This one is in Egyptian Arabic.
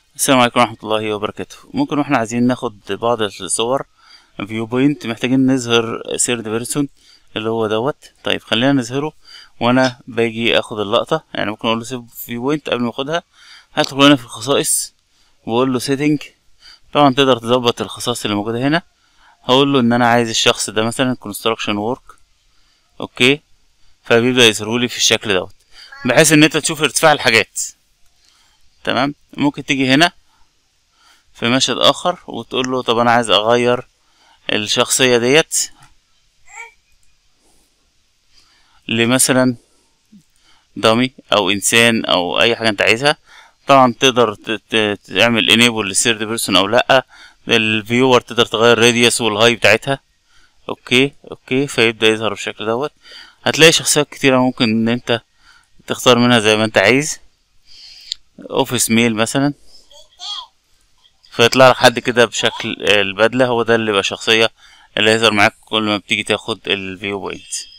السلام عليكم ورحمة الله وبركاته ممكن واحنا عايزين ناخد بعض الصور فيو بوينت محتاجين نظهر سيرد بيرسون اللي هو دوت طيب خلينا نظهره وانا باجي اخد اللقطة يعني ممكن اقول له سيف فيو بوينت قبل ما اخدها هدخل هنا في الخصائص واقول له سيتنج طبعا تقدر تظبط الخصائص اللي موجودة هنا هقول له ان انا عايز الشخص ده مثلا كونستراكشن وورك اوكي فبيبدأ يظهرولي في الشكل دوت بحيث ان انت تشوف ارتفاع الحاجات تمام ممكن تيجي هنا في مشهد اخر وتقول له طب انا عايز اغير الشخصية ديت لمثلا دامي او انسان او اي حاجة انت عايزها طبعا تقدر تعمل انيبل للثيرد بيرسون او لا الفيور تقدر تغير الراديوس والهاي بتاعتها اوكي اوكي فيبدأ يظهر بالشكل دوت هتلاقي شخصيات كتيرة ممكن ان انت تختار منها زي ما انت عايز اوفيس ميل مثلا فيطلع لك حد كده بشكل البدله هو ده اللي يبقى شخصيه اللي هيظهر معاك كل ما بتيجي تاخد الفيو بوينت